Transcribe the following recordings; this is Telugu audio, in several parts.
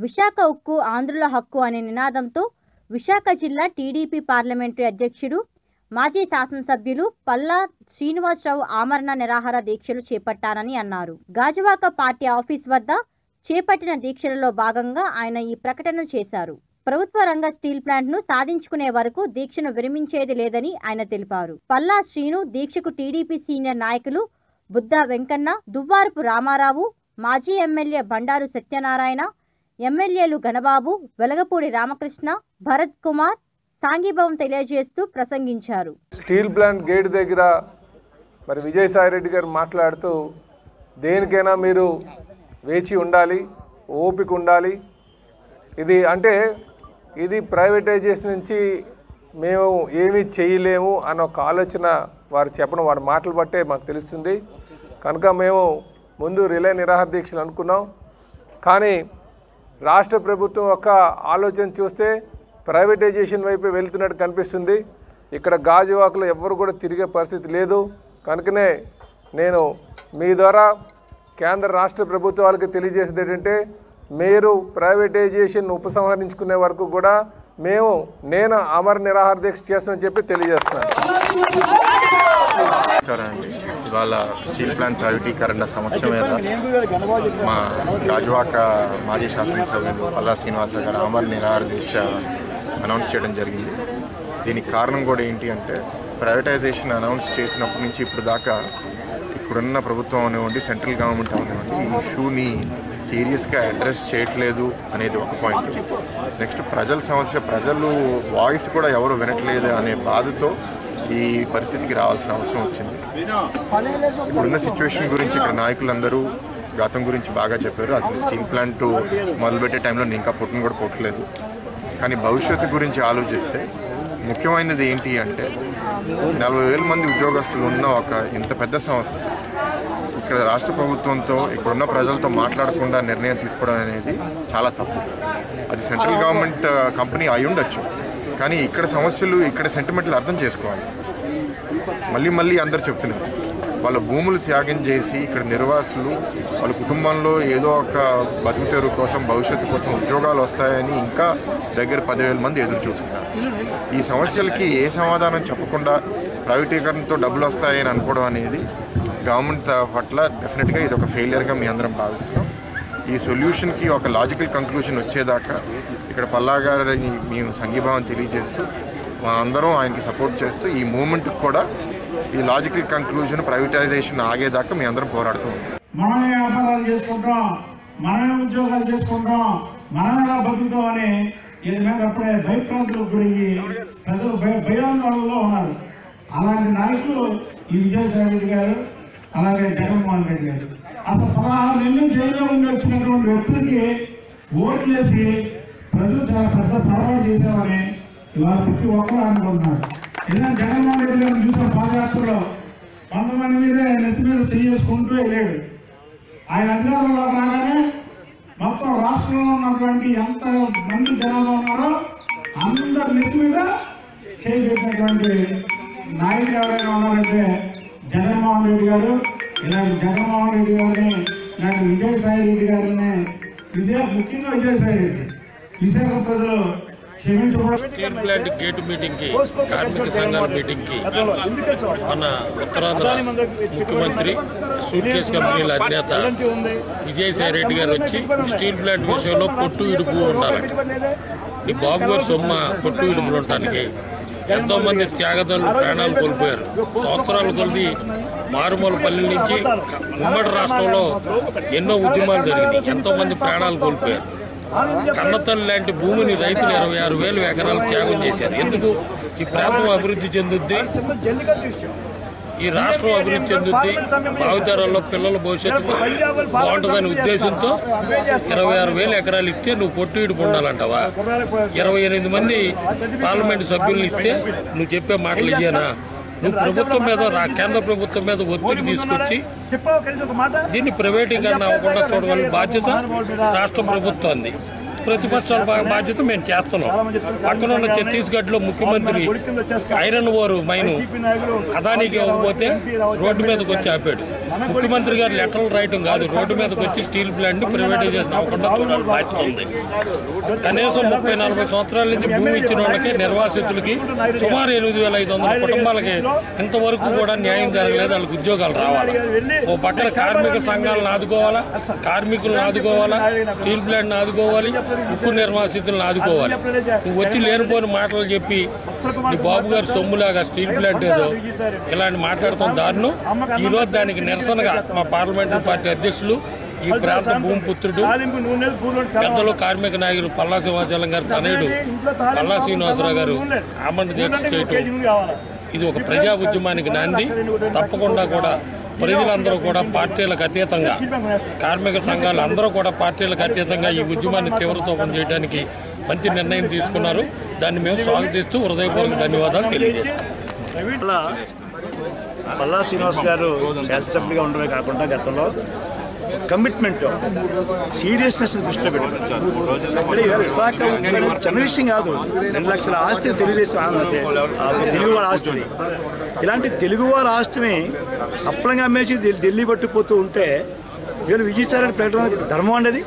విశాఖ ఉక్కు ఆంధ్రుల హక్కు అనే నినాదంతో విశాఖ జిల్లా టీడీపీ పార్లమెంటరీ అధ్యక్షుడు మాజీ శాసనసభ్యులు పల్లా శ్రీనివాసరావు ఆమరణ నిరాహార దీక్షలు చేపట్టారని అన్నారు గాజువాక పార్టీ ఆఫీస్ వద్ద చేపట్టిన దీక్షలలో భాగంగా ఆయన ఈ ప్రకటన చేశారు ప్రభుత్వ రంగ స్టీల్ ప్లాంట్ ను సాధించుకునే వరకు దీక్షను విరమించేది లేదని ఆయన తెలిపారు పల్లా శ్రీను దీక్షకు టీడీపీ సీనియర్ నాయకులు బుద్ధ వెంకన్న దువ్వారపు రామారావు మాజీ ఎమ్మెల్యే బండారు సత్యనారాయణ ఎమ్మెల్యేలు గణబాబు వెలగపూడి రామకృష్ణ భరత్ కుమార్ సాంఘీభావం తెలియజేస్తూ ప్రసంగించారు స్టీల్ ప్లాంట్ గేట్ దగ్గర మరి విజయసాయి రెడ్డి గారు మాట్లాడుతూ దేనికైనా మీరు వేచి ఉండాలి ఓపిక ఉండాలి ఇది అంటే ఇది ప్రైవేటైజేషన్ నుంచి మేము ఏమీ చేయలేము అన్న ఒక ఆలోచన వారు చెప్పడం వారి మాటలు బట్టే మాకు తెలుస్తుంది కనుక మేము ముందు రిలే నిరాహార దీక్షలు అనుకున్నాం కానీ రాష్ట్ర ప్రభుత్వం యొక్క ఆలోచన చూస్తే ప్రైవేటైజేషన్ వైపు వెళ్తున్నట్టు కనిపిస్తుంది ఇక్కడ గాజువాకలో ఎవ్వరు కూడా తిరిగే పరిస్థితి లేదు కనుకనే నేను మీ ద్వారా కేంద్ర రాష్ట్ర ప్రభుత్వాలకు తెలియజేసేది ఏంటంటే మీరు ప్రైవేటైజేషన్ ఉపసంహరించుకునే వరకు కూడా మేము నేను అమర నిరాహార దీక్ష చేస్తానని చెప్పి తెలియజేస్తున్నాను నమస్కారం అండి ఇవాళ స్టీల్ ప్లాంట్ ప్రైవేటీకరణ సమస్య మీద మా గాజువాక మాజీ శాసనసభ్యులు పల్లా శ్రీనివాస గారు అమర్ నిరాహార దీక్ష అనౌన్స్ చేయడం జరిగింది దీనికి కారణం కూడా ఏంటి అంటే ప్రైవేటైజేషన్ అనౌన్స్ చేసినప్పటి నుంచి ఇప్పుడు దాకా ఇక్కడున్న ప్రభుత్వం అవనివ్వండి సెంట్రల్ గవర్నమెంట్ అవనివ్వండి ఈ ఇష్యూని సీరియస్గా అడ్రస్ చేయట్లేదు అనేది ఒక పాయింట్ నెక్స్ట్ ప్రజల సమస్య ప్రజలు వాయిస్ కూడా ఎవరు వినట్లేదు అనే బాధతో ఈ పరిస్థితికి రావాల్సిన అవసరం వచ్చింది ఇప్పుడున్న సిచ్యువేషన్ గురించి ఇక్కడ నాయకులందరూ గతం గురించి బాగా చెప్పారు అసలు స్టీల్ ప్లాంట్ మొదలుపెట్టే టైంలో నేను ఇంకా పుట్టిన కూడా పుట్టలేదు కానీ భవిష్యత్తు గురించి ఆలోచిస్తే ముఖ్యమైనది ఏంటి అంటే నలభై వేల మంది ఉద్యోగస్తులు ఉన్న ఒక ఇంత పెద్ద సమస్య ఇక్కడ రాష్ట్ర ప్రభుత్వంతో ఇక్కడున్న ప్రజలతో మాట్లాడకుండా నిర్ణయం తీసుకోవడం అనేది చాలా తప్పు అది సెంట్రల్ గవర్నమెంట్ కంపెనీ అయి ఉండొచ్చు కానీ ఇక్కడ సమస్యలు ఇక్కడ సెంటిమెంట్లు అర్థం చేసుకోవాలి మళ్ళీ మళ్ళీ అందరు చెప్తున్నారు వాళ్ళ భూములు త్యాగం చేసి ఇక్కడ నిర్వాసులు వాళ్ళ కుటుంబంలో ఏదో ఒక బతుకు తెరువు కోసం భవిష్యత్తు కోసం ఉద్యోగాలు వస్తాయని ఇంకా దగ్గర పదివేల మంది ఎదురు చూస్తున్నారు ఈ సమస్యలకి ఏ సమాధానం చెప్పకుండా ప్రైవేటీకరణతో డబ్బులు వస్తాయని అనుకోవడం అనేది గవర్నమెంట్ పట్ల డెఫినెట్గా ఇది ఒక ఫెయిలియర్గా మీ అందరం భావిస్తున్నాం ఈ సొల్యూషన్కి ఒక లాజికల్ కంక్లూషన్ వచ్చేదాకా ఇక్కడ పల్లా గారిని మేము సంఘీభావం తెలియజేస్తూ మా అందరం ఆయనకి సపోర్ట్ చేస్తూ ఈ మూమెంట్కి కూడా ఈ లాజికల్ కంక్లూజన్ ప్రైవేటైజేషన్ ఆగేదాకా మీ అందరం పోరాడుతూ ఉన్నాం మనమే వ్యాపారాలు చేసుకుంటాం మనమే ఉద్యోగాలు చేసుకుంటాం మనమే ఎలా బతుకుతాం అని ఇది మీద అప్పుడే భయప్రాంతులకు గురయ్యి ప్రజలు భయ భయాందోళనలో ఉన్నారు అలాంటి నాయకులు ఈ విజయసాయి రెడ్డి గారు అలాగే జగన్మోహన్ రెడ్డి గారు అసలు పదహారు నెలలు జైల్లో ఉండి వచ్చినటువంటి వ్యక్తులకి ఓట్లేసి ప్రజలు చాలా పెద్ద పొరపాటు చేశామని ఇవాళ ప్రతి ఒక్కరు అనుకుంటున్నారు ఎందుకంటే జగన్మోహన్ రెడ్డి గారిని చూసిన పాదయాత్రలో కొంతమంది మీదే నెత్తి మీద చేసుకుంటూ వెళ్ళాడు ఆయన అధికారంలో రాగానే మొత్తం రాష్ట్రంలో ఉన్నటువంటి ఎంత మంది జనాలు ఉన్నారో అందరి నెత్తి మీద చేయబెట్టినటువంటి నాయకులు ఎవరైనా ఉన్నారంటే జగన్మోహన్ రెడ్డి గారు ఇలాంటి జగన్మోహన్ రెడ్డి గారిని ఇలాంటి విజయసాయి రెడ్డి గారిని విజయ ముఖ్యంగా విజయసాయి రెడ్డి విశాఖ ప్రజలు క్షమించకూడదు స్టీల్ ప్లాంట్ గేటు మీటింగ్ కి కార్మిక సంఘాల మీటింగ్ కి మన ఉత్తరాంధ్ర ముఖ్యమంత్రి సూట్ కేసు కంపెనీల అధినేత విజయసాయి రెడ్డి గారు వచ్చి స్టీల్ ప్లాంట్ విషయంలో పొట్టు ఇడుపు ఉండాలంట ఈ బాబు గారు సొమ్మ పొట్టు ఇడుపులు ఉండటానికి ఎంతో మంది త్యాగదనులు ప్రాణాలు కోల్పోయారు సంవత్సరాల కొద్ది మారుమూల పల్లెల నుంచి ఉమ్మడి రాష్ట్రంలో ఎన్నో ఉద్యమాలు జరిగినాయి ఎంతో మంది ప్రాణాలు కోల్పోయారు కన్నతల్లి లాంటి భూమిని రైతులు ఇరవై ఆరు వేలు ఎకరాలు త్యాగం చేశారు ఎందుకు ఈ ప్రాంతం అభివృద్ధి చెందుద్ది ఈ రాష్ట్రం అభివృద్ధి చెందుద్ది భావితరాల్లో పిల్లల భవిష్యత్తు బాగుంటుందనే ఉద్దేశంతో ఇరవై ఆరు వేల ఎకరాలు ఇస్తే నువ్వు పొట్టు ఉండాలంటావా ఇరవై ఎనిమిది మంది పార్లమెంట్ సభ్యులను ఇస్తే నువ్వు చెప్పే మాటలు ఇయ్యేనా నువ్వు ప్రభుత్వం మీద రా కేంద్ర ప్రభుత్వం మీద ఒత్తిడి తీసుకొచ్చి దీన్ని ప్రైవేటీకరణ అవ్వకుండా చూడవలసిన బాధ్యత రాష్ట్ర ప్రభుత్వాన్ని ప్రతిపక్షాల బా- బాధ్యత మేము చేస్తున్నాం పక్కన ఉన్న ఛత్తీస్గఢ్లో ముఖ్యమంత్రి ఐరన్ ఓరు మైను అదానికి ఇవ్వకపోతే రోడ్డు మీదకి వచ్చి ఆపాడు ముఖ్యమంత్రి గారు లెటర్లు రాయటం కాదు రోడ్డు మీదకి వచ్చి స్టీల్ ప్లాంట్ ప్రైవేటైజేషన్ అవ్వకుండా చూడాలి బాధ్యత ఉంది కనీసం ముప్పై నలభై సంవత్సరాల నుంచి భూమి ఇచ్చిన వాళ్ళకి నిర్వాసితులకి సుమారు ఎనిమిది వేల ఐదు వందల కుటుంబాలకి ఇంతవరకు కూడా న్యాయం జరగలేదు వాళ్ళకి ఉద్యోగాలు రావాలి ఓ పక్కన కార్మిక సంఘాలను ఆదుకోవాలా కార్మికులను ఆదుకోవాలా స్టీల్ ప్లాంట్ని ఆదుకోవాలి ఉక్కు నిర్వాసితులను ఆదుకోవాలి నువ్వు వచ్చి లేనిపోని మాటలు చెప్పి నీ బాబు గారు సొమ్ములాగా స్టీల్ ప్లాంట్ ఏదో ఇలాంటి మాట్లాడతాం దారుణం ఈరోజు దానికి నిరసనగా మా పార్లమెంటరీ పార్టీ అధ్యక్షులు ఈ ప్రాంత భూమిపుత్రుడు పెద్దలు కార్మిక నాయకులు పల్లా సింహాచలం గారు తనయుడు పల్లా శ్రీనివాసరావు గారు ఆమండ దీక్ష చేయటం ఇది ఒక ప్రజా ఉద్యమానికి నాంది తప్పకుండా కూడా ప్రజలందరూ కూడా పార్టీలకు అతీతంగా కార్మిక సంఘాలు అందరూ కూడా పార్టీలకు అతీతంగా ఈ ఉద్యమాన్ని తీవ్రతోపం చేయడానికి మంచి నిర్ణయం తీసుకున్నారు దాన్ని మేము స్వాగతిస్తూ హృదయపూర్వక ధన్యవాదాలు తెలియజేస్తాం వల్ల పల్లా శ్రీనివాస్ గారు శాసనసభ్యుడిగా ఉండడమే కాకుండా గతంలో కమిట్మెంట్ సీరియస్నెస్ దృష్టిలో పెట్టారు అంటే ఇవాళ విశాఖ ఉక్కు అనేది చిన్న విషయం కాదు రెండు లక్షల ఆస్తి తెలుగుదేశం ఆంధ్ర తెలుగు వారి ఆస్తిని ఇలాంటి తెలుగు వారి ఆస్తిని అప్పలంగా అమ్మేసి ఢిల్లీ- ఢిల్లీ పట్టుకుపోతూ ఉంటే వీళ్ళు విజయసాయి ప్రకటన ధర్మం అనేది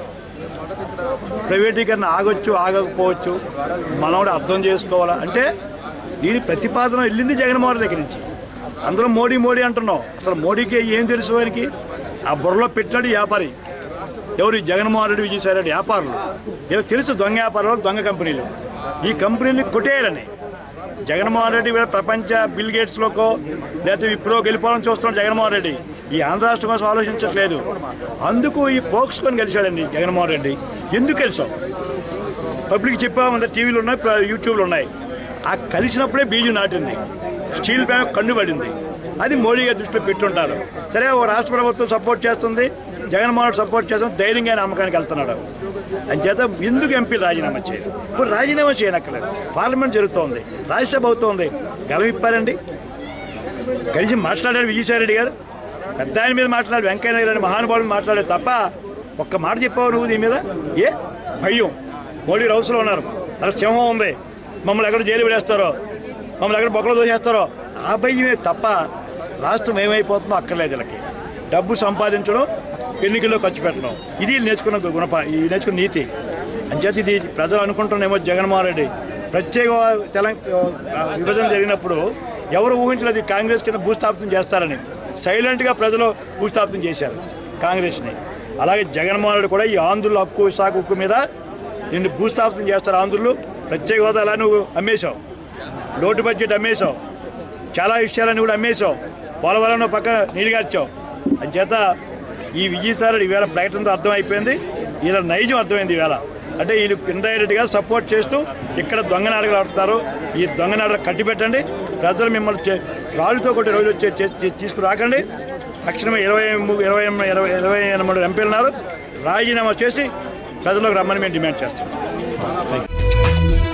ప్రైవేటీకరణ ఆగొచ్చు ఆగకపోవచ్చు మనం కూడా అర్థం చేసుకోవాలా అంటే దీని ప్రతిపాదన వెళ్ళింది జగన్మోహన్ దగ్గర నుంచి అందరం మోడీ మోడీ అంటున్నాం అసలు మోడీకి ఏం తెలుసు వారికి ఆ బుర్రలో పెట్టినాడు వ్యాపారి ఎవరు ఈ జగన్మోహన్ రెడ్డి విజయసాయి రెడ్డి వ్యాపారులు వీళ్ళకి తెలుసు దొంగ వ్యాపారాలు దొంగ కంపెనీలు ఈ కంపెనీని కొట్టేయాలని జగన్మోహన్ రెడ్డి వీళ్ళ ప్రపంచ బిల్ గేట్స్లోకో లేకపోతే ఇప్పుడు వెళ్ళిపోవాలని చూస్తున్నాడు జగన్మోహన్ రెడ్డి ఈ ఆంధ్ర రాష్ట్రం కోసం ఆలోచించట్లేదు అందుకు ఈ పోక్స్కొని గెలిచాడండి జగన్మోహన్ రెడ్డి ఎందుకు గెలిచాం పబ్లిక్ చెప్పామంటే టీవీలు ఉన్నాయి ప్ర- యూట్యూబ్లు ఉన్నాయి ఆ కలిసినప్పుడే బీజం నాటింది స్టీల్ ప్లాంట్ కన్ను పడింది అది మోడీ గారి దృష్టిలో పెట్టుంటారు సరే ఓ రాష్ట్ర ప్రభుత్వం సపోర్ట్ చేస్తుంది జగన్మోహన్ రెడ్డి సపోర్ట్ చేస్తుంది ధైర్యంగా ఆయన అమ్మకానికి వెళ్తున్నాడు అంచేత ఎందుకు ఎంపీ రాజీనామా చేయరు ఇప్పుడు రాజీనామా చేయనక్కర్లేదు పార్లమెంట్ జరుగుతోంది రాజ్యసభ అవుతోంది గలం ఇప్పారండి కలిసి మాట్లాడారు విజయసాయి రెడ్డి గారు పెద్ద ఆయన మీద మాట్లాడారు వెంకయ్య నాయుడు గారు మహానుభావులు మాట్లాడారు తప్ప ఒక్క మాట చెప్పావు నువ్వు దీని మీద ఏ భయం మోడీ రౌస్లో ఉన్నారు అక్కడ సింహం ఉంది మమ్మల్ని ఎక్కడ జైలు పెడేస్తారో మమ్మల్ని ఎక్కడ బొక్కలు దోసేస్తారో ఆ భయమే తప్ప రాష్ట్రం ఏమైపోతుందో అక్కర్లేదు వీళ్ళకి డబ్బు సంపాదించడం ఎన్నికల్లో ఖర్చు పెట్టడం ఇది వీళ్ళు నేర్చుకున్న గుణప ఈ నేర్చుకున్న నీతి అంచేత ఇది ప్రజలు అనుకుంటున్నామో జగన్మోహన్ రెడ్డి ప్రత్యేక తెలంగాణ విభజన జరిగినప్పుడు ఎవరు ఊహించలేదు ఈ కాంగ్రెస్ కింద భూస్థాపితం చేస్తారని సైలెంట్గా ప్రజలు భూస్థాపితం చేశారు కాంగ్రెస్ని అలాగే జగన్మోహన్ రెడ్డి కూడా ఈ ఆంధ్రుల హక్కు విశాఖ హక్కు మీద నిన్ను భూస్థాపితం చేస్తారు ఆంధ్రులు ప్రత్యేక హోదా అలా నువ్వు అమ్మేశావు లోటు బడ్జెట్ అమ్మేశావు చాలా విషయాలన్నీ కూడా అమ్మేశావు పోలవరం నువ్వు పక్క నీరుగార్చావు అంచేత ఈ విజయసాయి ఈవేళ ప్రకటనతో అర్థమైపోయింది వీళ్ళ నైజం అర్థమైంది ఈవేళ అంటే వీళ్ళు ఇండైరెక్ట్గా సపోర్ట్ చేస్తూ ఇక్కడ దొంగ నాటకాలు ఆడుతున్నారు ఈ దొంగ నాటకాలు కట్టిపెట్టండి ప్రజలు మిమ్మల్ని చే- రాళ్ళతో కొట్టి రోజు వచ్చి చే- చే- తీసుకురాకండి తక్షణమే ఇరవై ము- ఇరవై ఎనిమిది- ఇరవై ఇరవై ఎనిమిది ఎంపీలు ఉన్నారు రాజీనామా చేసి ప్రజలకు రమ్మని మేము డిమాండ్ చేస్తాం